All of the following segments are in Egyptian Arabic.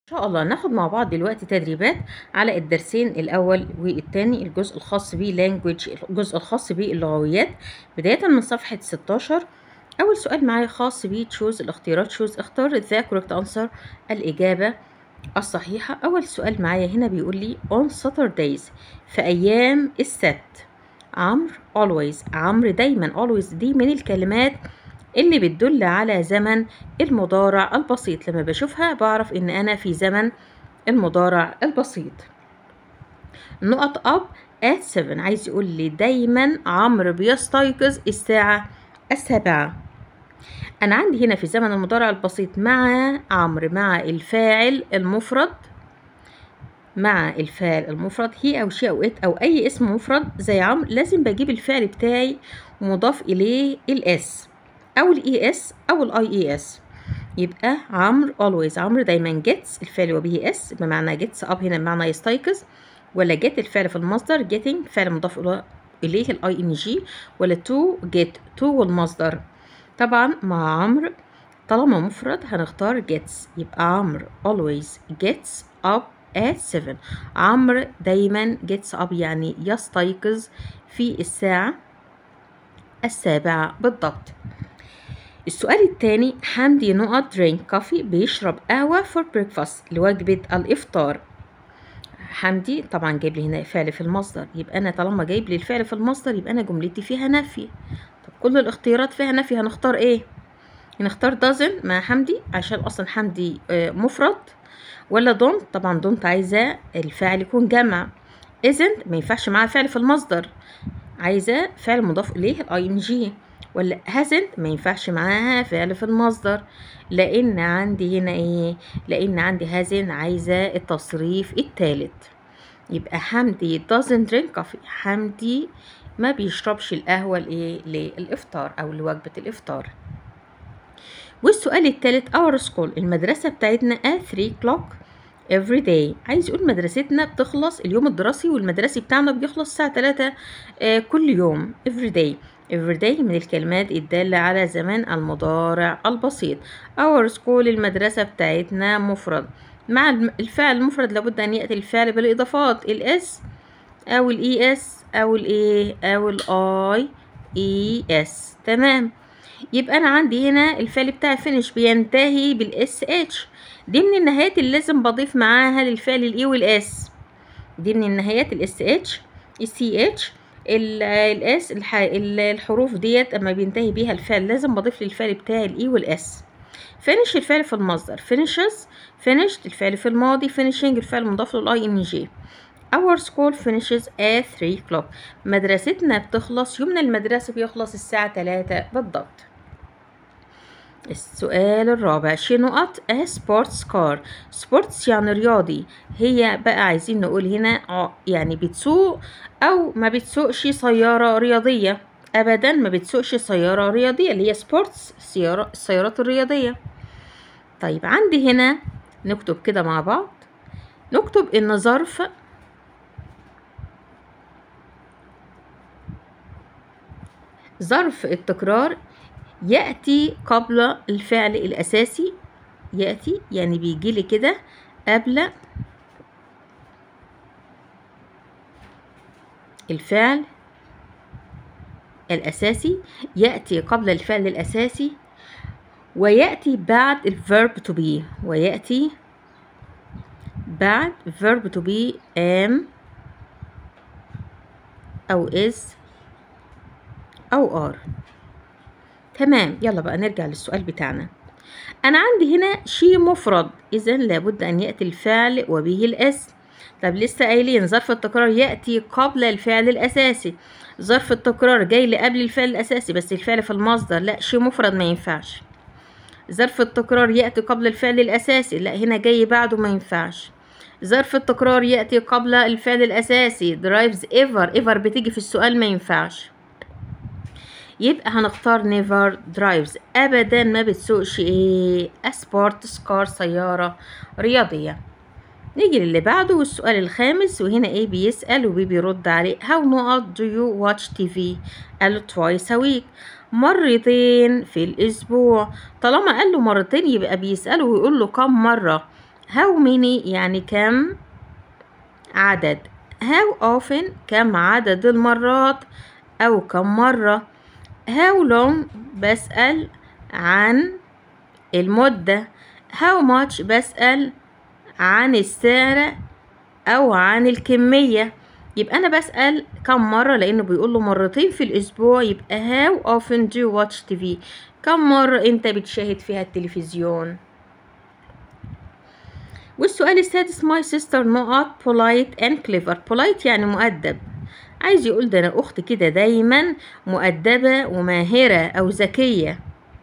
إن شاء الله ناخد مع بعض دلوقتي تدريبات على الدرسين الأول والتاني الجزء الخاص بيه language الجزء الخاص باللغويات بداية من صفحة 16 أول سؤال معايا خاص بيه تشوز الاختيارات تشوز اختار the correct answer الإجابة الصحيحة أول سؤال معايا هنا بيقول لي on Saturdays في أيام السبت عمرو always عمرو دايما always دي من الكلمات اللي بتدل على زمن المضارع البسيط لما بشوفها بعرف ان انا في زمن المضارع البسيط نقط اب at 7 عايز يقول لي دايما عمرو بيستيقظ الساعة السابعة انا عندي هنا في زمن المضارع البسيط مع عمرو مع الفاعل المفرد مع الفعل المفرد هي او شي او ات او اي اسم مفرد زي عمرو لازم بجيب الفعل بتاعي ومضاف اليه الاس او الاي اس او الاي اي اس يبقى عمرو always عمرو دايما gets الفعل وبه اس بمعنى gets up هنا بمعنى يستيقظ ولا get الفعل في المصدر getting فعل مضاف اليه الاي ان جي ولا to get to والمصدر طبعا مع عمرو طالما مفرد هنختار gets يبقى عمرو always gets up at 7 عمرو دايما gets up يعني يستيقظ في الساعة السابعة بالضبط السؤال الثاني حمدي نقط drink coffee بيشرب قهوة for breakfast لوجبة الإفطار حمدي طبعا جايب لي هنا فعل في المصدر يبقى أنا طالما جايب لي الفعل في المصدر يبقى أنا جملتي فيها نفي طب كل الاختيارات فيها نفي هنختار إيه؟ هنختار doesn't مع حمدي عشان أصلا حمدي مفرد ولا don't طبعا don't عايزة الفاعل يكون جمع isn't ما ينفعش معاه فعل في المصدر عايزة فعل مضاف إليه الاي ان جي ولا hasn't ما ينفعش معاها فعل في المصدر لان عندي هنا ايه لان عندي hasn't عايزه التصريف الثالث يبقى حمدي doesn't drink coffee حمدي ما بيشربش القهوه لايه للافطار او لوجبه الافطار والسؤال الثالث our school المدرسه بتاعتنا at 3 o'clock every day عايز يقول مدرستنا بتخلص اليوم الدراسي والمدرسي بتاعنا بيخلص الساعه 3 آه كل يوم every day everyday من الكلمات الدالة على زمان المضارع البسيط our school المدرسة بتاعتنا مفرد مع الفعل المفرد لابد أن يأتي الفعل بالإضافات الاس أو الاي اس أو الايه أو الاي اي اس تمام يبقى أنا عندي هنا الفعل بتاعي finish بينتهي بالاس اتش دي من النهايات اللي لازم بضيف معاها للفعل الاي والاس دي من النهايات الاس اتش السي اتش الاس الحروف ديت اما بينتهي بيها الفعل لازم بضيف للفعل بتاعي الاي والاس finish الفعل في المصدر finishes finished الفعل في الماضي finishing الفعل مضاف له الاي ان جي our school finishes at 3 o'clock مدرستنا بتخلص يومنا المدرسة بيخلص الساعة 3 بالضبط السؤال الرابع شي نقط a sports car sports يعني رياضي هي بقى عايزين نقول هنا يعني بتسوق او ما بتسوقش سيارة رياضية ابدا ما بتسوقش سيارة رياضية اللي هي سبورتس سيارة السيارات الرياضية طيب عندي هنا نكتب كده مع بعض نكتب ان ظرف ظرف التكرار يأتي قبل الفعل الأساسي يأتي يعني بيجي لي كده قبل الفعل الأساسي يأتي قبل الفعل الأساسي ويأتي بعد الverb to be ويأتي بعد verb to be am أو is أو are تمام يلا بقى نرجع للسؤال بتاعنا أنا عندي هنا شيء مفرد إذا لابد أن يأتي الفعل وبه الاسم طب لسه قايلين ظرف التكرار يأتي قبل الفعل الأساسي ظرف التكرار جاي لي قبل الفعل الأساسي بس الفعل في المصدر لا شيء مفرد ما ينفعش ظرف التكرار يأتي قبل الفعل الأساسي لا هنا جاي بعده ما ينفعش ظرف التكرار يأتي قبل الفعل الأساسي drives ever ever بتيجي في السؤال ما ينفعش يبقى هنختار never drives ابدا ما بتسوقش ايه سبورتس كار سياره رياضيه نيجي للي بعده والسؤال الخامس وهنا ايه بيسأل وبي بيرد عليه how نقط do you watch TV قال له twice a week مرتين في الأسبوع طالما قال له مرتين يبقى بيسأله ويقول له كم مرة how many يعني كم عدد how often كم عدد المرات أو كم مرة how long بسأل عن المدة how much بسأل عن السعر أو عن الكمية يبقى أنا بسأل كم مرة لأنه بيقول له مرتين في الأسبوع يبقى how often do you watch TV كم مرة أنت بتشاهد فيها التلفزيون والسؤال السادس my sister نقط polite and clever polite يعني مؤدب عايز يقول ده أنا أخت كده دايما مؤدبة وماهرة أو ذكية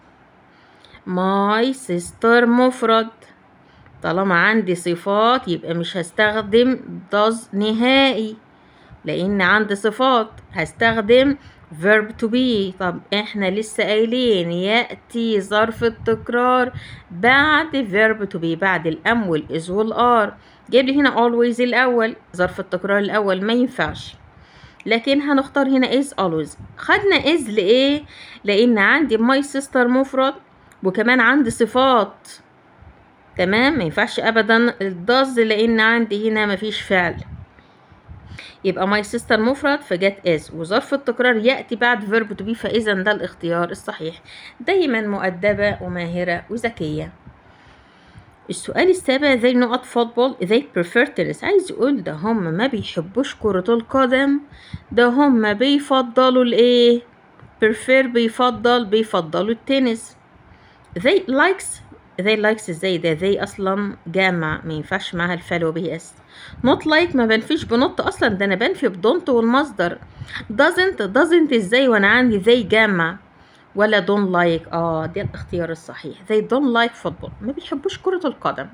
my sister مفرد طالما عندي صفات يبقى مش هستخدم does نهائي لأن عندي صفات هستخدم verb to be طب احنا لسه قايلين يأتي ظرف التكرار بعد verb to be بعد الأم والإز والآر جايب لي هنا always الأول ظرف التكرار الأول ما ينفعش لكن هنختار هنا is always خدنا is لإيه؟ لأن عندي my sister مفرد وكمان عندي صفات تمام ما ينفعش ابدا الدز لان عندي هنا مفيش فعل يبقى ماي سيستر مفرد فجت از وظرف التكرار ياتي بعد فيرب تو بي فاذا ده الاختيار الصحيح دايما مؤدبه وماهره وذكيه السؤال السابع زي نقط فوتبول they prefer tennis عايز يقول ده هم ما بيحبوش كرة القدم ده هم بيفضلوا الايه prefer بيفضل بيفضلوا التنس they likes they likes ازاي ده they اصلا جامع ما ينفعش معاها الفعل وبه اس not like ما بنفيش بنط اصلا ده انا بنفي بدونت والمصدر doesn't doesn't ازاي وانا عندي they جامع ولا don't like اه ده الاختيار الصحيح they don't like football ما بيحبوش كرة القدم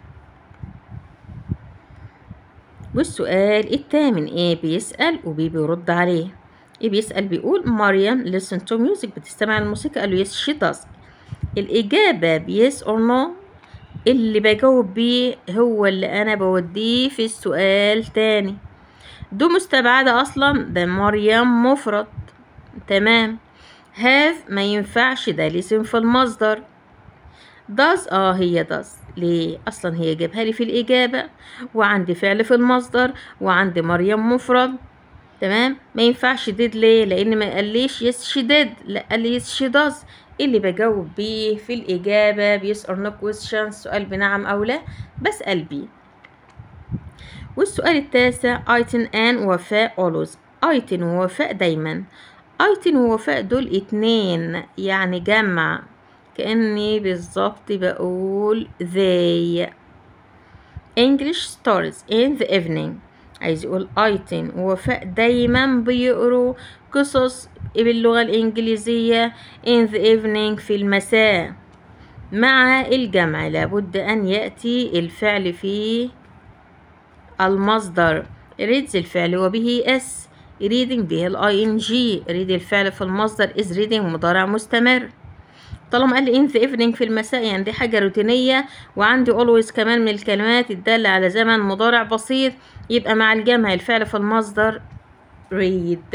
والسؤال الثامن ايه بيسأل وبي بيرد عليه ايه بيسأل بيقول مريم listen to music بتستمع للموسيقى قال له yes she does الإجابة بيس أو نو اللي بجاوب بيه هو اللي أنا بوديه في السؤال تاني دو مستبعدة أصلا ده مريم مفرد تمام هاف ما ينفعش ده لسم في المصدر does اه هي does ليه اصلا هي جابها لي في الاجابه وعندي فعل في المصدر وعندي مريم مفرد تمام ما ينفعش did ليه لان ما قاليش yes she did لا قال لي yes she does اللي بجاوب بيه في الإجابة بيس or no question سؤال بنعم أو لا بسأل بيه والسؤال التاسع أيتن أن وفاء always أيتن ووفاء دايما أيتن ووفاء دول اتنين يعني جمع كأني بالظبط بقول they English stories in the evening عايز يقول أيتن ووفاء دايما بيقروا قصص باللغة الإنجليزية in the evening في المساء مع الجمع لابد أن يأتي الفعل في المصدر reads الفعل وبه اس reading به الاي ان جي read الفعل في المصدر is reading مضارع مستمر طالما قال لي in the evening في المساء يعني دي حاجة روتينية وعندي always كمان من الكلمات الدالة على زمن مضارع بسيط يبقى مع الجمع الفعل في المصدر read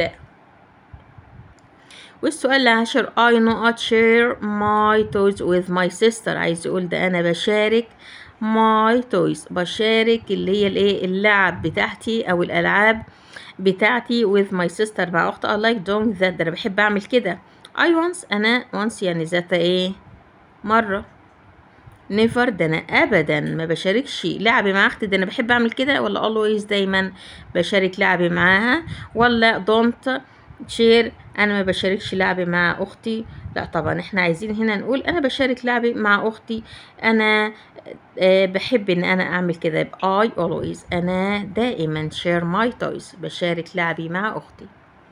والسؤال العاشر I not share my toys with my sister عايز يقول ده أنا بشارك my toys بشارك اللي هي الايه اللعب بتاعتي أو الألعاب بتاعتي with my sister مع أختي I like doing that ده أنا بحب أعمل كده I once أنا once يعني ذات ايه مرة نيفر ده انا ابدا ما بشاركش لعبي مع اختي ده انا بحب اعمل كده ولا always دايما بشارك لعبي معاها ولا don't شير انا ما بشاركش لعبي مع اختي لا طبعا احنا عايزين هنا نقول انا بشارك لعبي مع اختي انا أه بحب ان انا اعمل كده يبقى I always انا دائما share my toys بشارك لعبي مع اختي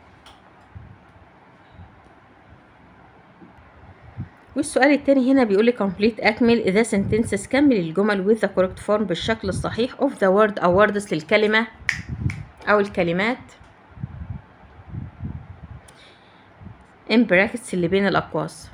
والسؤال التاني هنا بيقول لي complete أكمل the sentences كمل الجمل with the correct form بالشكل الصحيح of the word أو words للكلمة أو الكلمات in brackets اللي بين الأقواس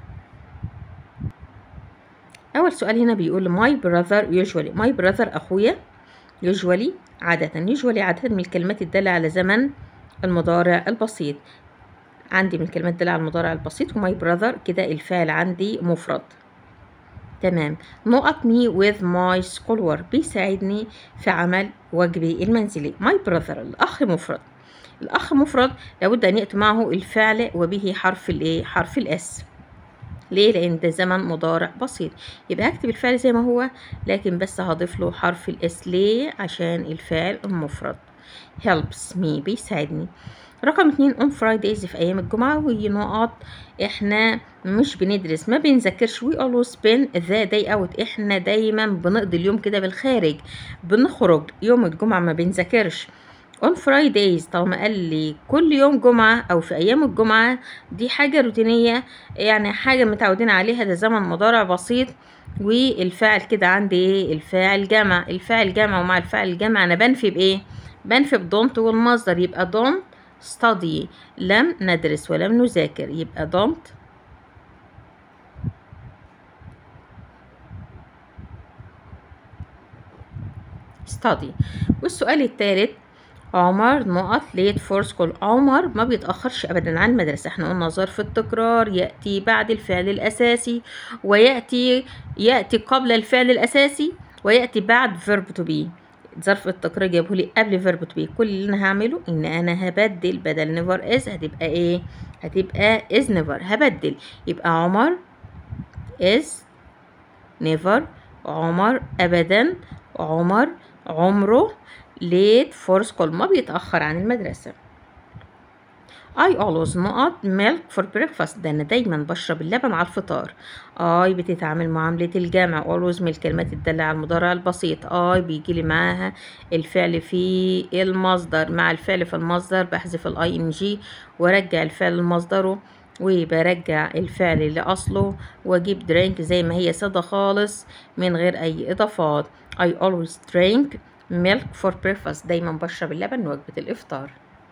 أول سؤال هنا بيقول my brother usually my brother أخويا usually عادة usually عادة من الكلمات الدالة على زمن المضارع البسيط عندي من الكلمات الدالة على المضارع البسيط وماي براذر كده الفعل عندي مفرد تمام نقط me with my schoolwork بيساعدني في عمل واجبي المنزلي my brother الأخ مفرد الأخ مفرد لابد أن يأتي معه الفعل وبه حرف الإيه حرف الإس ليه لأن ده زمن مضارع بسيط يبقى هكتب الفعل زي ما هو لكن بس هضيف له حرف الإس ليه عشان الفعل المفرد helps me بيساعدني رقم اتنين on Fridays في أيام الجمعة وهي نقط احنا مش بندرس ما بنذاكرش we always spend the day out احنا دايما بنقضي اليوم كده بالخارج بنخرج يوم الجمعة ما بنذاكرش on Fridays طالما قال لي كل يوم جمعة أو في أيام الجمعة دي حاجة روتينية يعني حاجة متعودين عليها ده زمن مضارع بسيط والفاعل كده عندي ايه الفاعل جمع الفاعل جمع ومع الفاعل جمع أنا بنفي بإيه بنفي بدونت والمصدر يبقى don't study لم ندرس ولم نذاكر يبقى don't study والسؤال الثالث عمر نقط ليت فور سكول عمر ما بيتأخرش أبدا عن المدرسة احنا قلنا ظرف التكرار يأتي بعد الفعل الأساسي ويأتي يأتي قبل الفعل الأساسي ويأتي بعد verb to be ظرف التكرار جابه لي قبل verb to be كل اللي انا هعمله ان انا هبدل بدل never is هتبقى ايه هتبقى is never هبدل يبقى عمر is never عمر ابدا عمر عمره late for school ما بيتأخر عن المدرسة I always نقط milk for breakfast ده أنا دايما بشرب اللبن على الفطار I بتتعامل معاملة الجمع always من الكلمات الدالة على المضارع البسيط I بيجي لي معاها الفعل في المصدر مع الفعل في المصدر بحذف الاي ان جي وارجع الفعل لمصدره وبرجع الفعل لأصله وأجيب drink زي ما هي سادة خالص من غير أي إضافات I always drink milk for breakfast دايما بشرب اللبن وجبة الإفطار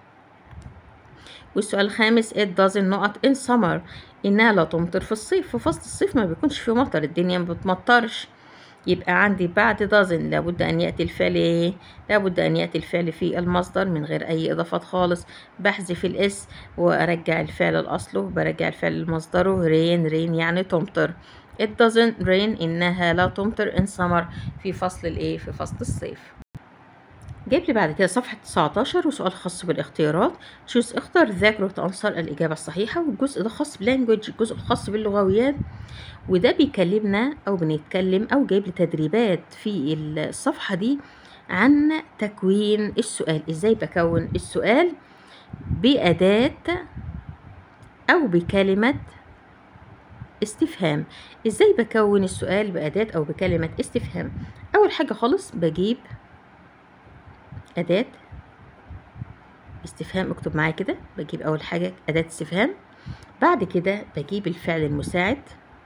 والسؤال الخامس it doesn't نقط in summer إنها لا تمطر في الصيف في فصل الصيف ما بيكونش فيه مطر الدنيا ما بتمطرش يبقى عندي بعد doesn't لابد أن يأتي الفعل إيه؟ لابد أن يأتي الفعل في المصدر من غير أي إضافات خالص بحذف الإس وأرجع الفعل لأصله برجع الفعل لمصدره rain rain يعني تمطر it doesn't rain إنها لا تمطر in summer في فصل الإيه؟ في فصل الصيف جايب لي بعد كده صفحة 19 وسؤال خاص بالاختيارات تشوز اختر ذاكر وتأنصر الإجابة الصحيحة والجزء ده خاص بلانجوج الجزء الخاص باللغويات وده بيكلمنا أو بنتكلم أو جايب لي تدريبات في الصفحة دي عن تكوين السؤال إزاي بكون السؤال بأداة أو بكلمة استفهام إزاي بكون السؤال بأداة أو بكلمة استفهام أول حاجة خالص بجيب أداة استفهام اكتب معايا كده بجيب أول حاجة أداة استفهام بعد كده بجيب الفعل المساعد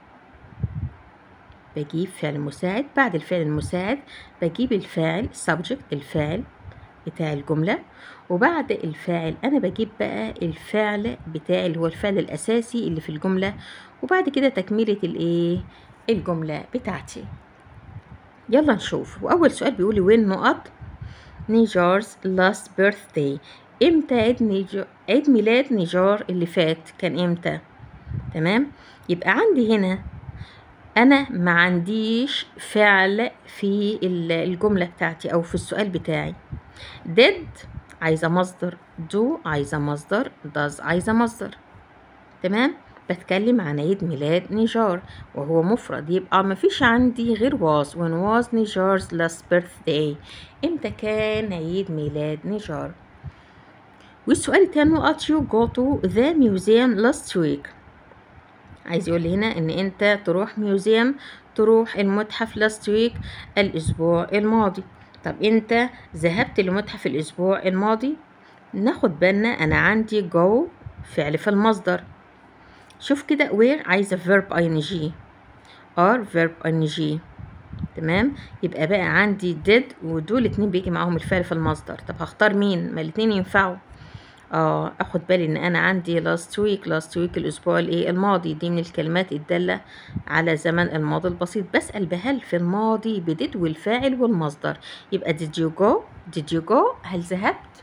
بجيب فعل مساعد بعد الفعل المساعد بجيب الفاعل subject الفاعل بتاع الجملة وبعد الفاعل أنا بجيب بقى الفعل بتاعي اللي هو الفعل الأساسي اللي في الجملة وبعد كده تكملة الإيه الجملة بتاعتي يلا نشوف وأول سؤال بيقولي وين نقط نيجار's last birthday امتى عيد نيجار عيد ميلاد نيجار اللي فات كان امتى تمام يبقى عندي هنا انا ما عنديش فعل في الجمله بتاعتي او في السؤال بتاعي did عايزه مصدر do عايزه مصدر does عايزه مصدر تمام بتكلم عن عيد ميلاد نيجار وهو مفرد يبقى مفيش عندي غير was when was Nijar's last birthday امتى كان عيد ميلاد نيجار والسؤال التاني what you go to the museum last week عايز يقول لي هنا ان انت تروح ميوزيوم تروح المتحف last week الاسبوع الماضي طب انت ذهبت لمتحف الاسبوع الماضي ناخد بالنا انا عندي go فعل في المصدر شوف كده where عايزة verb ing are verb ing تمام يبقى بقى عندي did ودول اتنين بيجي معاهم الفعل في المصدر طب هختار مين ما الاتنين ينفعوا اه اخد بالي ان انا عندي last week last week الاسبوع الايه الماضي دي من الكلمات الدالة على زمن الماضي البسيط بسأل بهل في الماضي بدid والفاعل والمصدر يبقى did you go did you go هل ذهبت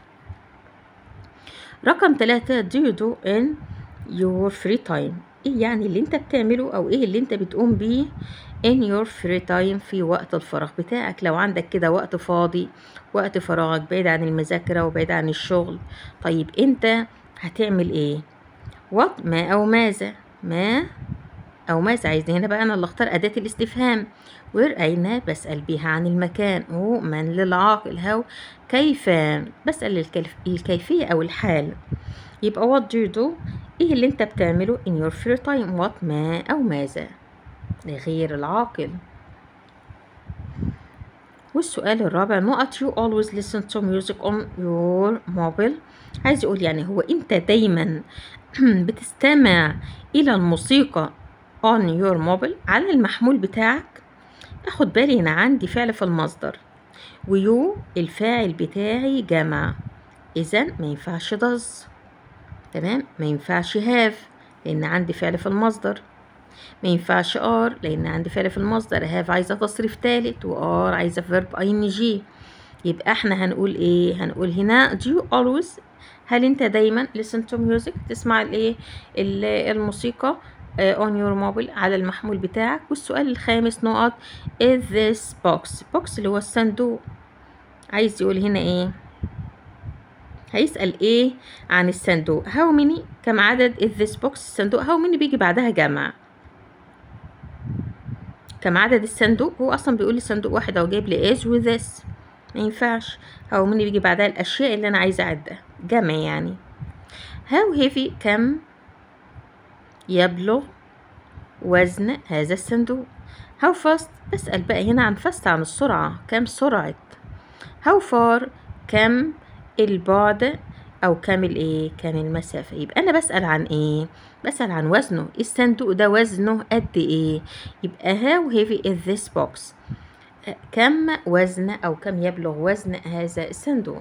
رقم ثلاثة do you do in your free time ايه يعني اللي انت بتعمله او ايه اللي انت بتقوم بيه in your free time في وقت الفراغ بتاعك لو عندك كده وقت فاضي وقت فراغك بعيد عن المذاكرة وبعيد عن الشغل طيب انت هتعمل ايه what ما او ماذا ما او ماذا عايزني هنا بقى انا اللي اختار اداة الاستفهام where اين بسأل بيها عن المكان هو من للعاقل هو كيف بسأل الكيف الكيفية او الحال يبقى what do you do ايه اللي انت بتعمله in your free time what ما او ماذا لغير العاقل والسؤال الرابع نقط you always listen to music on your mobile عايز يقول يعني هو انت دايما بتستمع الى الموسيقى on your mobile على المحمول بتاعك اخد بالي هنا عندي فعل في المصدر ويو الفاعل بتاعي جمع اذا ما ينفعش does تمام ما ينفعش have لان عندي فعل في المصدر ما ينفعش ار لان عندي فعل في المصدر هاف عايزه تصريف تالت وار عايزه فيرب اي ان جي يبقى احنا هنقول ايه هنقول هنا do you always هل انت دايما listen to music تسمع الايه الموسيقى on your mobile على المحمول بتاعك والسؤال الخامس نقط is this box box اللي هو الصندوق عايز يقول هنا ايه هيسأل ايه عن الصندوق how many كم عدد is this box الصندوق how many بيجي بعدها جمع كم عدد الصندوق هو اصلا بيقول لي صندوق واحد او جايب لي is و this ما ينفعش how many بيجي بعدها الاشياء اللي انا عايزه اعدها جمع يعني how heavy كم يبلغ وزن هذا الصندوق how fast بسأل بقى هنا عن fast عن السرعة كم سرعة how far كم البعد او كم الايه كم المسافه يبقى انا بسال عن ايه بسال عن وزنه الصندوق ده وزنه قد ايه يبقى how heavy is this box كم وزن او كم يبلغ وزن هذا الصندوق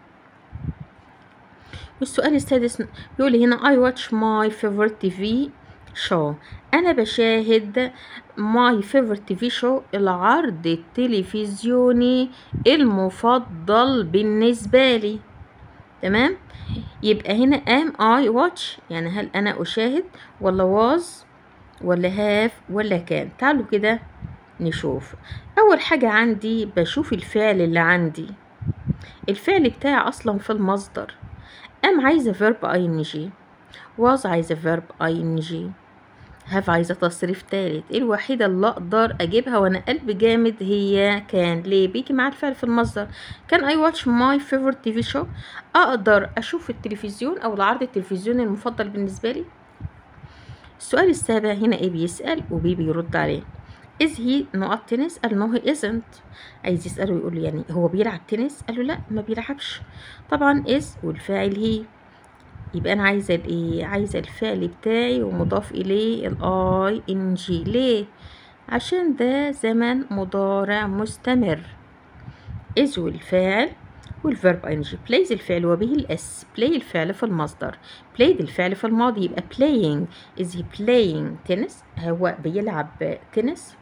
والسؤال السادس يقول لي هنا I watch my favorite TV show أنا بشاهد my favorite TV show العرض التلفزيوني المفضل بالنسبة لي تمام يبقى هنا am I watch يعني هل أنا أشاهد ولا was ولا have ولا كان تعالوا كده نشوف أول حاجة عندي بشوف الفعل اللي عندي الفعل بتاعي أصلا في المصدر am عايزة verb ing was عايزة verb ing have عايزة تصريف تالت الوحيدة اللي أقدر أجيبها وأنا قلبي جامد هي كان ليه بيجي مع الفعل في المصدر كان I watch my favorite TV show أقدر أشوف التلفزيون أو العرض التلفزيوني المفضل بالنسبة لي السؤال السابع هنا إيه بيسأل وبي بيرد عليه is he نقط تنس قال no he isn't عايز يسأله ويقول له يعني هو بيلعب تنس قال له لا ما بيلعبش طبعا is والفاعل هي يبقى انا عايزه الايه عايزه الفعل بتاعي ومضاف اليه الاي ان جي ليه عشان ده زمن مضارع مستمر is والفاعل والفيرب ان جي plays الفعل وبه الاس play الفعل في المصدر played الفعل في الماضي يبقى playing is he playing تنس هو بيلعب تنس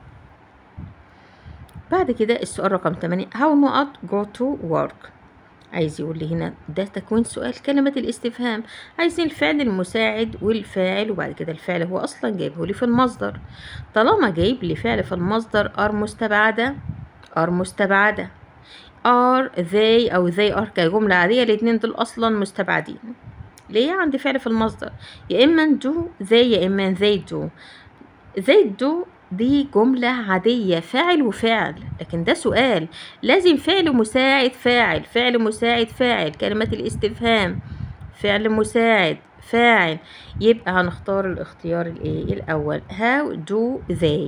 بعد كده السؤال رقم 8 how نقط go to work عايز يقول لي هنا ده تكوين سؤال كلمة الاستفهام عايزين الفعل المساعد والفاعل وبعد كده الفعل هو أصلا جايبه لي في المصدر طالما جايب لي فعل في المصدر ار مستبعدة ار مستبعدة ار they أو they are كجملة عادية الاتنين دول أصلا مستبعدين ليه عندي فعل في المصدر يا إما do they يا إما they do they do دي جملة عادية فاعل وفعل لكن ده سؤال لازم فعل مساعد فاعل فعل مساعد فاعل كلمة الاستفهام فعل مساعد فاعل يبقى هنختار الاختيار الايه الاول how do they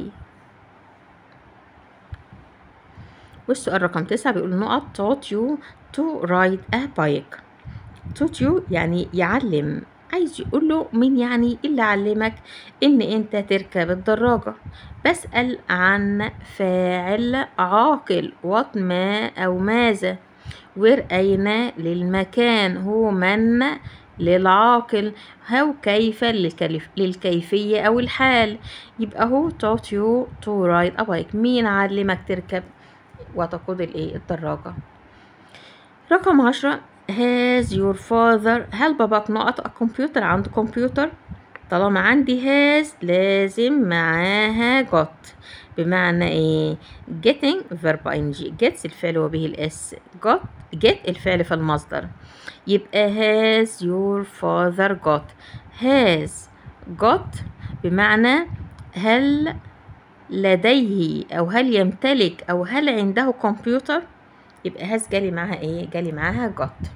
والسؤال رقم تسعة بيقول نقط taught you to ride a bike taught you يعني يعلم عايز يقول له مين يعني اللي علمك ان انت تركب الدراجة بسأل عن فاعل عاقل وات ما او ماذا وير اين للمكان هو من للعاقل هو كيف للكيف للكيفية او الحال يبقى هو taught you to ride a bike مين علمك تركب وتقود الايه الدراجة رقم عشرة has your father هل باباك نقط الكمبيوتر عنده كمبيوتر طالما عندي has لازم معاها got بمعنى ايه getting verb ing gets الفعل وبه الاس got get الفعل في المصدر يبقى has your father got has got بمعنى هل لديه او هل يمتلك او هل عنده كمبيوتر يبقى has جالي معاها ايه جالي معاها got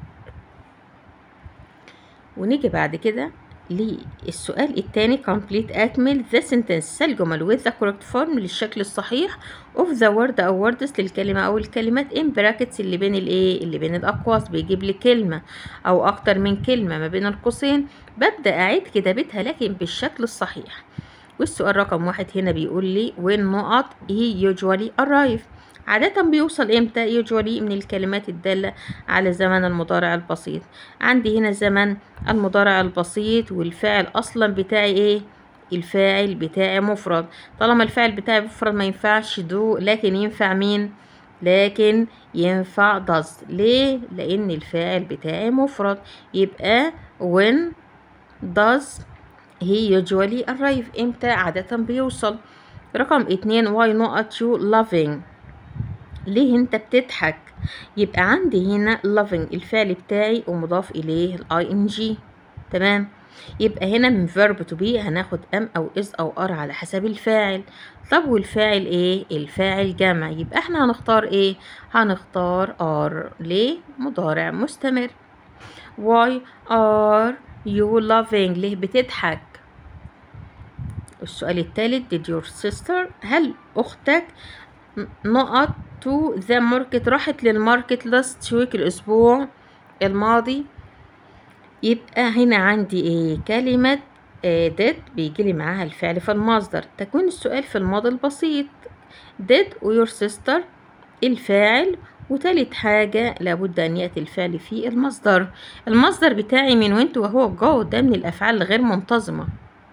ونيجي بعد كده للسؤال التاني complete أكمل the sentence الجمل with the correct form للشكل الصحيح of the word أو words للكلمة أو الكلمات in brackets اللي بين الإيه اللي بين الأقواس بيجيب لي كلمة أو أكتر من كلمة ما بين القوسين ببدأ أعيد كتابتها لكن بالشكل الصحيح والسؤال رقم واحد هنا بيقول لي when نقط he usually arrive عادة بيوصل امتى usually من الكلمات الدالة على زمن المضارع البسيط عندي هنا زمن المضارع البسيط والفاعل اصلا بتاعي ايه الفاعل بتاعي مفرد طالما الفاعل بتاعي مفرد ما ينفعش دو لكن ينفع مين لكن ينفع does ليه لان الفاعل بتاعي مفرد يبقى when does he usually arrive امتى عادة بيوصل رقم اتنين why not you loving ليه انت بتضحك يبقى عندي هنا loving الفعل بتاعي ومضاف اليه الاي ان جي تمام يبقى هنا من verb to be هناخد ام او is او ار على حسب الفاعل طب والفاعل ايه الفاعل جمع يبقى احنا هنختار ايه هنختار ار ليه مضارع مستمر why are you loving ليه بتضحك السؤال الثالث did your sister هل اختك نقط to the market راحت للماركت last week الأسبوع الماضي يبقى هنا عندي ايه كلمة آه did بيجيلي معاها الفعل في المصدر تكوين السؤال في الماضي البسيط did و your sister الفاعل وتالت حاجة لابد أن يأتي الفعل في المصدر المصدر بتاعي من وانت وهو جو ده من الأفعال الغير منتظمة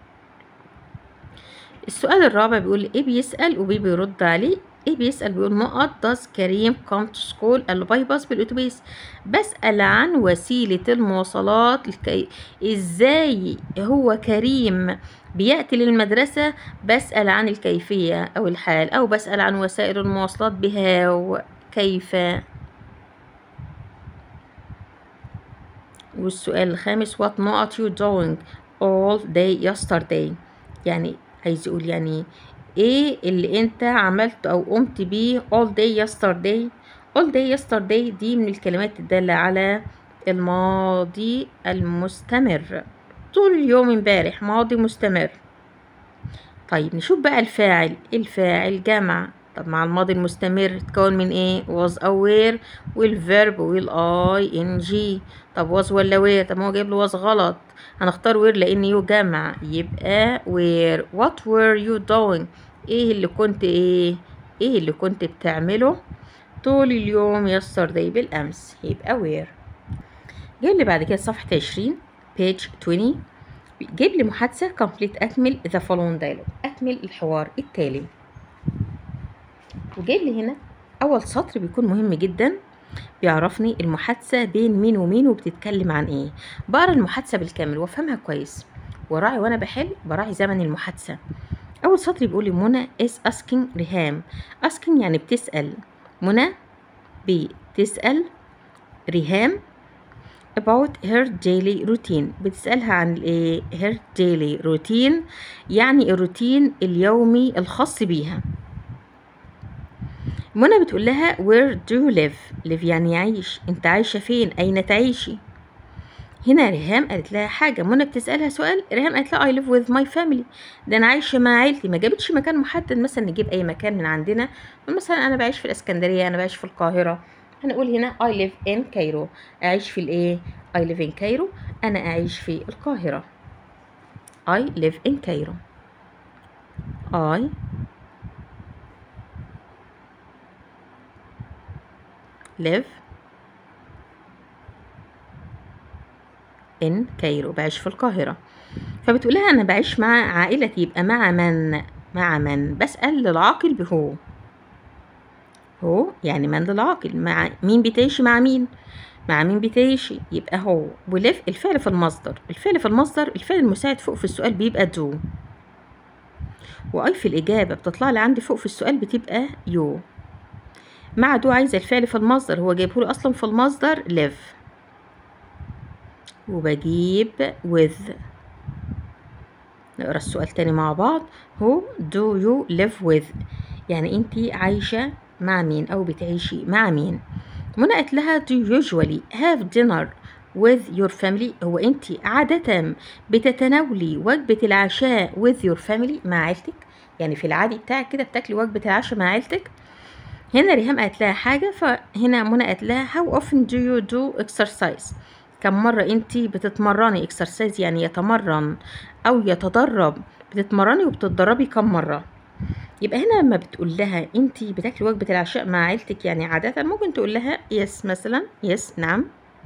السؤال الرابع بيقول ايه بيسأل وبي بيرد عليه ايه بيسأل بيقول نقط does كريم come to school قال له باي باص بالاتوبيس بسأل عن وسيلة المواصلات الكي... ازاي هو كريم بيأتي للمدرسة بسأل عن الكيفية أو الحال أو بسأل عن وسائل المواصلات بها كيف والسؤال الخامس what not you doing all day yesterday يعني عايز يقول يعني ايه اللي انت عملته او قمت بيه all day yesterday all day yesterday دي من الكلمات الدالة على الماضي المستمر طول اليوم امبارح ماضي مستمر طيب نشوف بقى الفاعل الفاعل جمع طب مع الماضي المستمر تكون من ايه was aware والفيرب والاي ان جي طب was ولا where طب ما هو جايب له was غلط هنختار where لان يو جمع يبقى where what were you doing ايه اللي كنت ايه ايه اللي كنت بتعمله طول اليوم yesterday بالامس يبقى where جايب لي بعد كده صفحة عشرين page 20 جايب لي محادثة complete أكمل the following dialogue أكمل الحوار التالي وجايب لي هنا أول سطر بيكون مهم جدا بيعرفني المحادثة بين مين ومين وبتتكلم عن ايه بقرا المحادثة بالكامل وافهمها كويس وراعي وانا بحل براعي زمن المحادثة أول سطر بيقول لي منى is asking ريهام asking يعني بتسأل منى بتسأل ريهام about her daily routine بتسألها عن الايه her daily routine يعني الروتين اليومي الخاص بيها منى بتقول لها where do you live live يعني يعيش انت عايشة فين اين تعيشي هنا ريهام قالت لها حاجة منى بتسألها سؤال ريهام قالت لها I live with my family ده أنا عايشة مع عيلتي ما جابتش مكان محدد مثلا نجيب أي مكان من عندنا مثلا أنا بعيش في الإسكندرية أنا بعيش في القاهرة هنقول هنا I live in Cairo أعيش في الإيه I live in Cairo أنا أعيش في القاهرة I live in Cairo I live in كايرو بعيش في القاهرة فبتقول لها أنا بعيش مع عائلتي يبقى مع من مع من بسأل للعاقل بهو هو يعني من للعاقل مع مين بتعيشي مع مين مع مين بتعيشي يبقى هو وليف الفعل في المصدر الفعل في المصدر الفعل المساعد فوق في السؤال بيبقى دو واي في الاجابه بتطلع لي عندي فوق في السؤال بتبقى يو مع دو عايزه الفعل في المصدر هو جايبه لي اصلا في المصدر live وبجيب with نقرا السؤال تاني مع بعض who do you live with يعني انتي عايشة مع مين او بتعيشي مع مين منى قالت لها do you usually have dinner with your family هو انتي عادة بتتناولي وجبة العشاء with your family مع عيلتك يعني في العادي بتاعك كده بتاكلي وجبة العشاء مع عيلتك هنا ريهام قالت لها حاجة فهنا منى قالت لها how often do you do exercise كم مرة انتي بتتمرني exercise يعني يتمرن او يتدرب بتتمرني وبتتدربي كم مرة يبقى هنا لما بتقول لها انتي بتاكلي وجبة العشاء مع عيلتك يعني عادة ممكن تقول لها يس مثلا يس نعم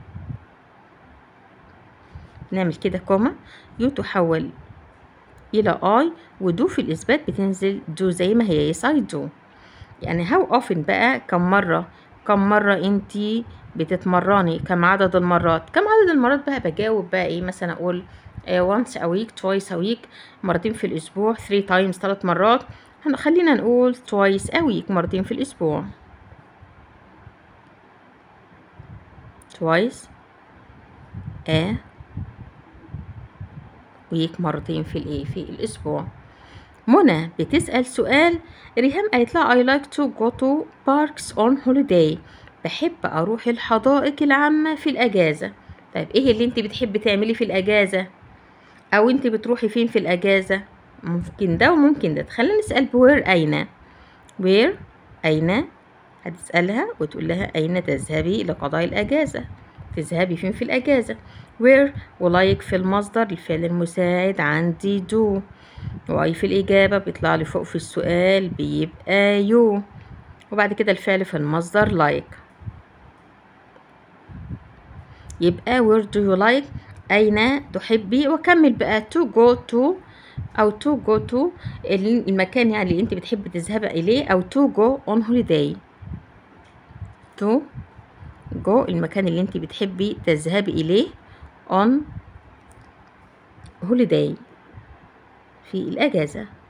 نعمل كده كوما يو تحول إلى اي ودو في الإثبات بتنزل دو زي ما هي يس اي دو يعني هاو اوفن بقى كم مرة كم مرة انتي بتتمرني كم عدد المرات كم عدد المرات بقى بجاوب بقى ايه مثلا اقول uh, once a week twice a week مرتين في الاسبوع three times ثلاث مرات خلينا نقول twice a week مرتين في الاسبوع twice a week مرتين في الايه في الاسبوع منى بتسأل سؤال ريهام قالت لها I like to go to parks on holiday بحب أروح الحدائق العامة في الأجازة طيب إيه اللي أنت بتحبي تعملي في الأجازة أو أنت بتروحي فين في الأجازة ممكن ده وممكن ده خلينا نسأل بوير أين وير أين هتسألها وتقول لها أين تذهبي لقضاء الأجازة تذهبي فين في الأجازة where ولايك في المصدر الفعل المساعد عندي do واي في الإجابة بيطلع لي فوق في السؤال بيبقى يو وبعد كده الفعل في المصدر like يبقى where do you like أين تحبي وكمل بقى to go to أو to go to المكان يعني اللي أنت بتحبي تذهبي إليه أو to go on holiday to go المكان اللي أنت بتحبي تذهبي إليه on holiday في الأجازة